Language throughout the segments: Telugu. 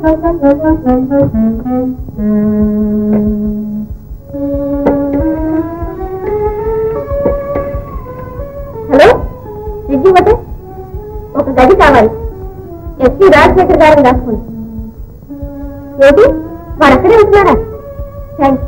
హలో విజయ్ హోటల్ ఒక గది కావాలి ఎస్పీ రాజశేఖర్ గారిని రాసుకోండి ఏంటి వారు అక్కడే ఉంటున్నారా థ్యాంక్స్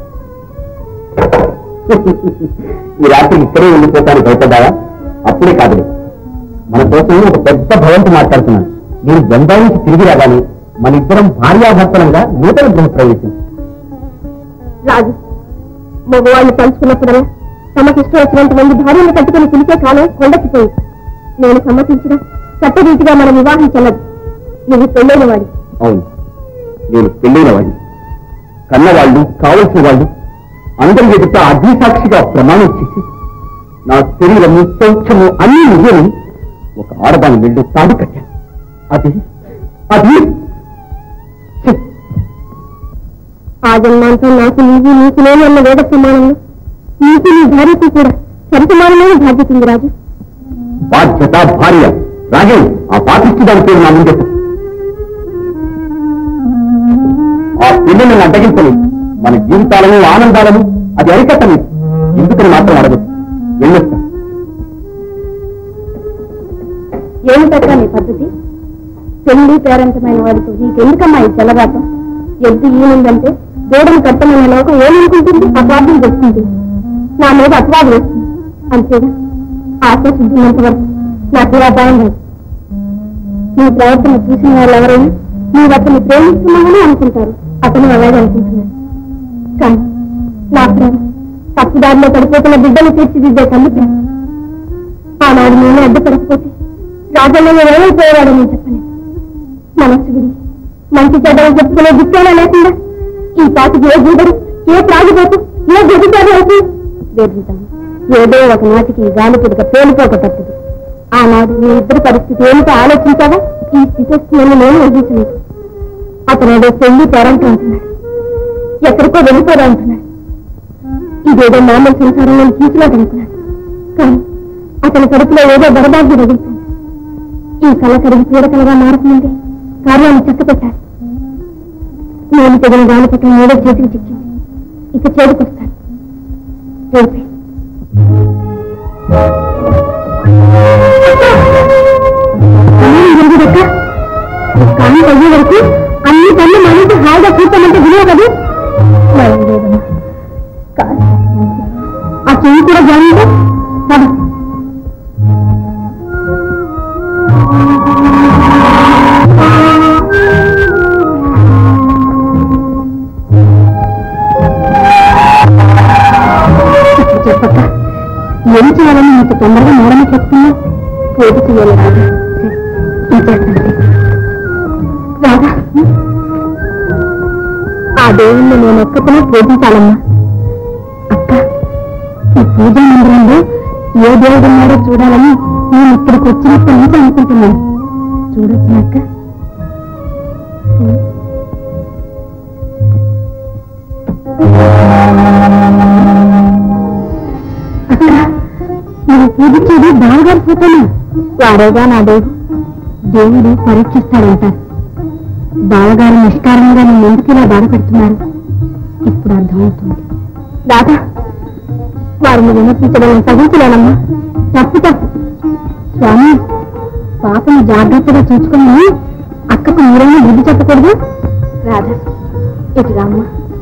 ఈ రాత్రి ఇక్కడే ఉండిపోతాను భయపడ్డావా అప్పుడే కాదు మన కోసం ఒక పెద్ద భవంతి మాట్లాడుతున్నాను నేను బొంబాయి నుంచి తిరిగి రాగానే మన ఇద్దరం భార్యాభర్తలంగా నూతన గృహ ప్రవేశం రాజు మగవాళ్ళు పంచుకున్నప్పుడల్లా తమకి ఇష్టం వచ్చినంత మంది భార్యను కట్టుకుని పిలిచే కాలం కొండెక్కిపోయి నేను సమ్మతించిన చట్టరీతిగా మన వివాహం చెల్లదు నువ్వు పెళ్ళైన వాడి అవును నేను పెళ్ళైన వాడిని కన్నవాళ్ళు కావలసిన వాళ్ళు అందరి ఎదుట అగ్నిసాక్షిగా ప్రమాణం చేసి నా శరీరము సౌఖ్యము అన్ని నిజమని ఒక ఆడదాని వెళ్ళు తాడు కట్టాను అది అది ఛీ! ఆ జన్మాంతం నాకు నీవు నీకు నేను అన్న వేద ప్రమాణంలో నీకు నీ భార్యకు కూడా సరిసమానమైన బాధ్యత ఉంది రాజు బాధ్యత భార్య రాజు ఆ పాపిష్టి దాని పేరు నా ముందు ఆ పిల్లల్ని అడ్డగించని మన జీవితాలను ఆనందాలను అది అరికట్టని ఎందుకని మాత్రం అడగదు వెళ్ళొస్తా ఏమిటక్క నీ పద్ధతి పెళ్లి పేరంతమైన వాడితో నీకెందుకమ్మా ఈ చెలగాటం ఎద్దు ఈనుందంటే దూడను కట్టమైన లోకం ఏమనుకుంటుంది అపార్థం చేస్తుంది నా మీద అపవాదం వస్తుంది అంతేగా ఆశ శుద్ధినంత వరకు నాకు ఏ అపాయం లేదు నీ ప్రవర్తన చూసిన వాళ్ళు ఎవరైనా నీవు అతన్ని ప్రేమిస్తున్నామని అనుకుంటారు అతను అలాగే అనుకుంటున్నాడు కానీ నా ప్రేమ తప్పుదారిలో పడిపోతున్న బిడ్డను తీర్చిదిద్దే తల్లి ప్రేమ ఆనాడు నేను అడ్డుపడకపోతే రాజన్న ఏమైపోయేవాడో నేను చెప్పలేదు మనస్సు విరిగి మంచి చెడ్డలు చెప్పుకునే దిక్కేలా లేకుండా ఈ పాటికి ఏ గూడరు ఏ త్రాగిపోతు ఏ గదిచారు అవుతుంది వేదిద్దాం ఏదో ఒక నాటికి ఈ గాలి పుడక పేలిపోక తప్పదు ఆనాడు మీ ఇద్దరి పరిస్థితి ఏమిటో ఆలోచించావా ఈ స్థితిని నేను ఊహించలేదు అతను ఏదో పెళ్లి పేరంటూ ఉంటున్నాడు ఎక్కడికో వెళ్ళిపోదా ఉంటున్నాడు ఇదేదో మామూలు సంసారం నేను తీసులో అనుకున్నాను కానీ అతని కడుపులో ఏదో బరదాగ్గి రగులుతుంది ఈ కళ కరిగి పీడకలగా మారకముందే కార్యాన్ని చక్కపెట్టాలి నేను తెగిన గాలి పట్ల ఏదో చేతికి చిక్కింది ఇక చేదుకొస్తాను రేపే జరుగుదక్క కానీ అయ్యే వరకు అన్ని పనులు మనకి హాయిగా కూర్చోమంటే విలువ కదా భయం లేదమ్మా కానీ ఆ చెయ్యి కూడా జాగ్రత్త పద ఇప్పుడు చెప్పక ఏం చేయాలని నీకు తొందరగా మేడమే చెప్తున్నా పూజ చేయాలి రాజా ఇంకేస్తాను రాగా ఆ దేవుణ్ణి నేను ఒక్కతనే పూజించాలమ్మా అక్క ఈ పూజా మందిరంలో ఏ దేవుడు ఉన్నాడో చూడాలని నేను ఇక్కడికి వచ్చినప్పటి నుంచి అనుకుంటున్నాను చూడొచ్చు అక్క అక్క నేను పూజించేది బావగారి ఫోటోనా వారేగా నా దేవుడు దేవుడు పరీక్షిస్తాడంటారు బావగారు నిష్కారణంగా నన్ను ఎందుకు ఇలా బాధపెడుతున్నారు ఇప్పుడు అర్థమవుతుంది దాదా వారిని విమర్శించడం నేను సహించలేనమ్మా తప్పు తప్పు స్వామి పాపను జాగ్రత్తగా చూసుకుని అక్కకు మీరైనా బుద్ధి చెప్పకూడదు రాధా ఇటు రామ్మా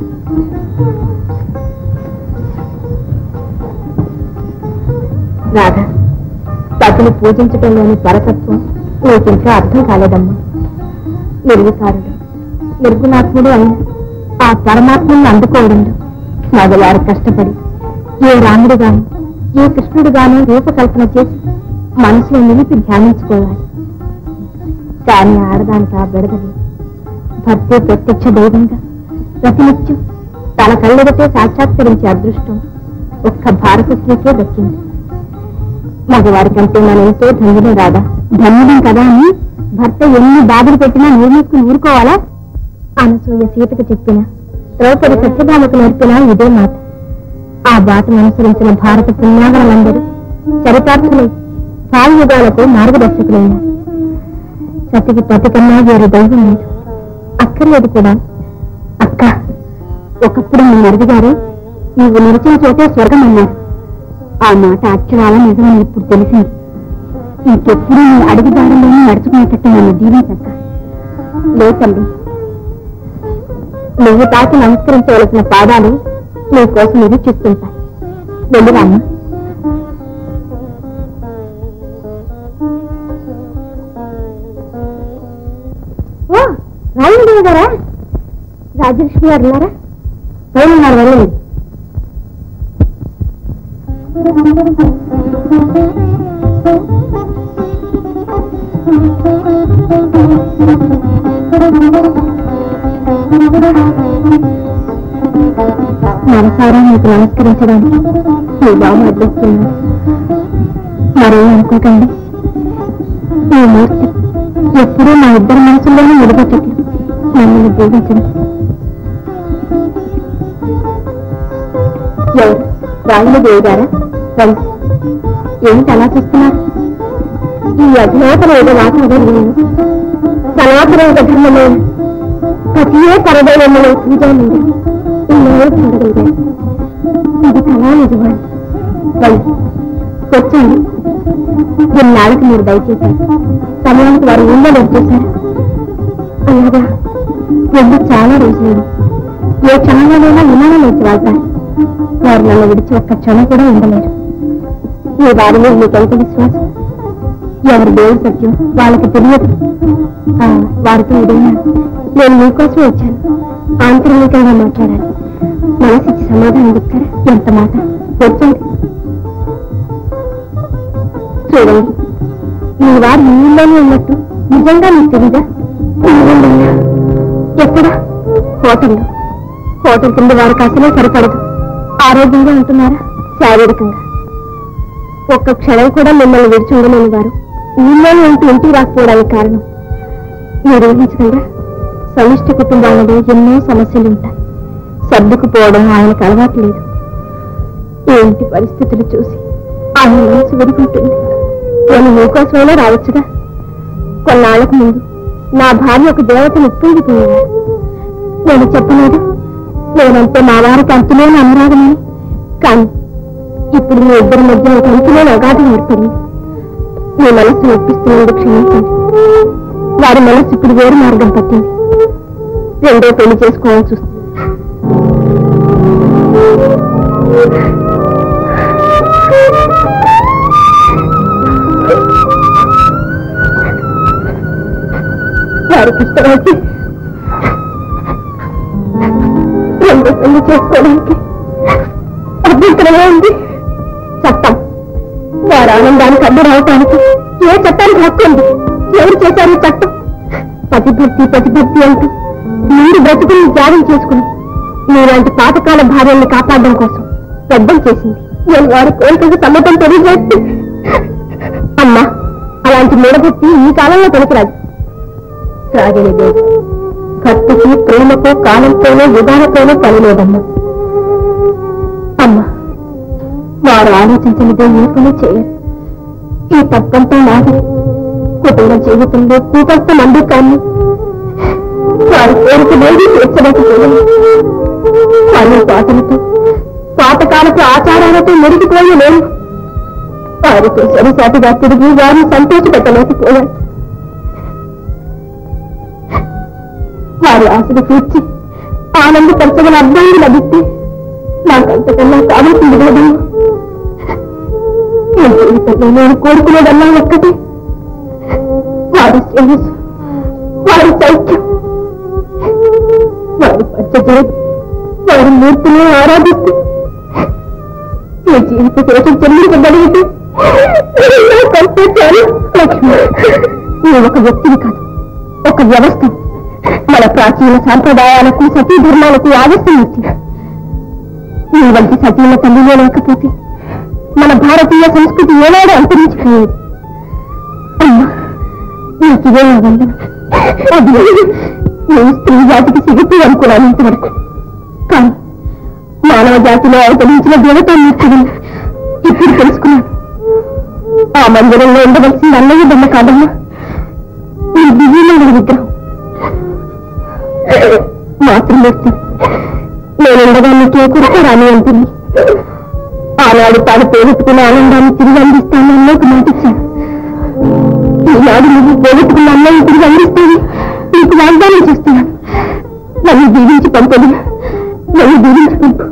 రాధ పతిని పూజించటంలోని పరతత్వం నీకు ఇంకా అర్థం కాలేదమ్మా నిర్వికారుడు నిర్గుణాత్ముడు అయిన ఆ పరమాత్మను అందుకోవడంలో మగవారు కష్టపడి ఏ రాముడు గాను ఏ కృష్ణుడు గాను రూపకల్పన చేసి మనసులో నిలిపి ధ్యానించుకోవాలి కానీ ఆడదానికి ఆ బెడదలి భర్తే ప్రత్యక్ష దైవంగా ప్రతినిత్యం తన కళ్ళెదటే సాక్షాత్కరించే అదృష్టం ఒక్క భారత స్త్రీకే దక్కింది మగవారి కంటే మనం ఎంతో ధన్యుడే రాదా ధన్యుడం కదా అని భర్త ఎన్ని బాధలు పెట్టినా నిర్మూసుకుని ఊరుకోవాలా అనసూయ సీతకు చెప్పిన ద్రౌపది సత్యభామకు నేర్పిన ఇదే మాట ఆ బాటను అనుసరించిన భారత పుణ్యాగలందరూ చరితార్థులై భావయుగాలకు మార్గదర్శకులైనారు సతికి పతి కన్నా వేరు దైవం లేదు అక్క అక్కర్లేదు కూడా అక్క ఒకప్పుడు మీ మరిది గారు నువ్వు నిలిచిన చోటే స్వర్గం అన్నారు ఆ మాట అక్షరాల నిజమని ఇప్పుడు తెలిసింది ఇంకెప్పుడు నీ అడుగుదారులోనే నడుచుకునేటట్టు నన్ను దీవించక్క లే తల్లి నువ్వు తాకి నమస్కరించవలసిన పాదాలు నీ కోసం నిరీక్షిస్తుంటాయి వెళ్ళిరామ్మా ఓ రాజేంద్ర గారా రాజలక్ష్మి గారు ఉన్నారా పైన ఉన్నారు వెళ్ళండి మనసారా మీకు నమస్కరించడానికి మీ బాబు అడ్డిస్తున్నాడు మరేం అనుకోకండి ఈ మూర్తి ఎప్పుడూ మా ఇద్దరి మనసుల్లోనే నిలబెట్టట్లు నన్ను దీవించండి ఎవరు రాజుల దేవి గారా రండి ఏంటి అలా చూస్తున్నారు ఈ అధినాథన ఏదో మాట్లాడారు సనాతన యుగ ధర్మమైన ప్రతియే పరదైనమ్మలో పూజానండి ఇన్నో చూడగలిగారు ఇది కళా నిజమాన్ని రండి కూర్చోండి ఇన్నాళ్ళకి మీరు దయచేశారు సమయానికి వారు ఊళ్ళో వచ్చేశారు అలాగా వెళ్ళి చాలా రోజులు ఏ క్షణంలోనైనా విమానం వచ్చి వెళ్తారు వారు నన్ను విడిచి ఒక్క క్షణం కూడా ఉండలేరు ఈ వారి మీద మీకెంత విశ్వాసం ఎవరి దేవుడి సత్యం వాళ్ళకి తెలియదు ఆ, వారితో ఇదేనా నేను మీకోసం వచ్చాను ఆంతరికంగా మాట్లాడాలి మనసిచ్చి సమాధానం చెప్తారా ఎంత మాట కూర్చోండి చూడండి మీ వారు ఈ ఊళ్ళోనే ఉన్నట్టు నిజంగా మీకు తెలీదా నిజంగా. ఎక్కడ హోటల్లో హోటల్ కింద వారికి అసలే సరిపడదు ఆరోగ్యంగా ఉంటున్నారా శారీరకంగా ఒక్క క్షణం కూడా మిమ్మల్ని విడిచి ఉండలేని వారు ఊళ్ళోనే ఉంటూ ఇంటికి రాకపోవడానికి కారణం మీరు ఊహించగలరా సమిష్టి కుటుంబాలలో ఎన్నో సమస్యలు ఉంటాయి సర్దుకుపోవడం ఆయనకు అలవాటు లేదు ఏంటి పరిస్థితులు చూసి ఆయన మనసు విడుకుంటుంది నేను మీకోసమైనా రావచ్చుగా కొన్నాళ్లకు ముందు నా భార్య ఒక దేవతను ఉప్పొంగిపోయాడు నేను చెప్పలేదు నేనంటే మా వారికి అంతులేని అనురాగమని కానీ ఇప్పుడు మీ ఇద్దరి మధ్య ఒక అంతులేని అగాధం ఏర్పడింది మీ మనస్సు ఒప్పిస్తున్నందుకు క్షమించండి వారి మనస్సు ఇప్పుడు వేరు మార్గం పట్టింది రెండో పెళ్లి చేసుకోవాల్సి వస్తుంది వారికి ఇష్టమైతే రెండో పెళ్లి చేసుకోవడానికి అభ్యంతరమే ఉంది చట్టం వారి ఆనందానికి అడ్డు రావటానికి ఏ చట్టానికి హక్కు ఉంది ఎవరు చేశారు ఈ చట్టం పతిభక్తి పతిభక్తి అంటూ మీరు బ్రతుకుని త్యాగం చేసుకుని మీలాంటి పాతకాల భార్యల్ని కాపాడడం కోసం పెద్దం చేసింది నేను వారి కోరికకు సమ్మతం తెలియజేస్తే అమ్మా అలాంటి మూఢభక్తి ఈ కాలంలో పనికిరాదు రాజనిదేవి భక్తికి ప్రేమకు కాలంతోనూ విధానతోనూ పని లేదమ్మా అమ్మా వారు ఆలోచించినదే ఏ పని చేయరు ఈ తప్పంతా నాది కుటుంబ జీవితంలో కూటస్థ మంది కానీ వారి కోరిక లేని తీర్చలేకపోయింది పని పాటలతో పాతకాలపు ఆచారాలతో మురిగిపోయి నేను వారితో సరిసాటిగా తిరిగి వారిని సంతోషపెట్టలేకపోయాను వారి ఆశలు తీర్చి ఆనందపరచగల అర్థాన్ని లభిస్తే నాకంతకన్నా కావాల్సింది లేదు ఈ జీవితంలో నేను కోరుకునేదన్నా ఒక్కటే వారి శ్రేయస్సు వారి సౌఖ్యం వారి పచ్చజరి వారి మూర్తిని ఆరాధిస్తూ ఈ జీవిత కోసం చెల్లించగలిగితే నాకంతే చాలు లక్ష్మి నువ్వు ఒక వ్యక్తిని కాదు ఒక వ్యవస్థ మన ప్రాచీన సాంప్రదాయాలకు సతీ ధర్మాలకు ఆదర్శం ఇచ్చి నీ వంటి సతీల తల్లిలో లేకపోతే మన భారతీయ సంస్కృతి ఏనాడు అంతరించిపోయేది అమ్మా నీకు ఇదే నా వందనం అది నేను స్త్రీ జాతికి సిగుతూ అనుకున్నాను ఇంతవరకు కానీ మానవ జాతిలో అవతరించిన దేవత మూర్తిని ఇప్పుడు తెలుసుకున్నాను ఆ మందిరంలో ఉండవలసిన అన్నయ్య బొమ్మ కాదమ్మా ఈ దివ్యమైన విగ్రహం మాతృమూర్తి నేనుండగా నీకే కురత రాని అంటుంది ఆనాడు తాను పోగొట్టుకున్న ఆనందాన్ని తిరిగి అందిస్తానని ఒక మాట ఇచ్చాను ఈనాడు నువ్వు పోగొట్టుకున్న అన్నయ్య తిరిగి అందిస్తాను నీకు వాగ్దానం చేస్తున్నాను నన్ను దీవించి పంపదు నన్ను దీవించి పంపు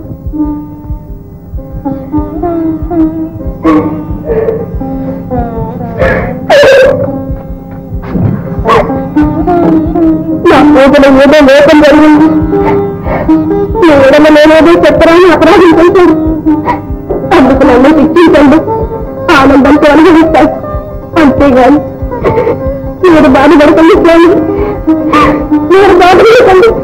నా పూజలో ఏదో లోపం జరిగింది ఎవడమ నేనేదో చెప్పరాని అపరాధం చేశాడు అందుకు నన్ను శిక్షించండి ఆనందంతో అనుభవిస్తాను అంతేగాని మీరు బాధపడకండి స్వామి మీరు బాధపడకండి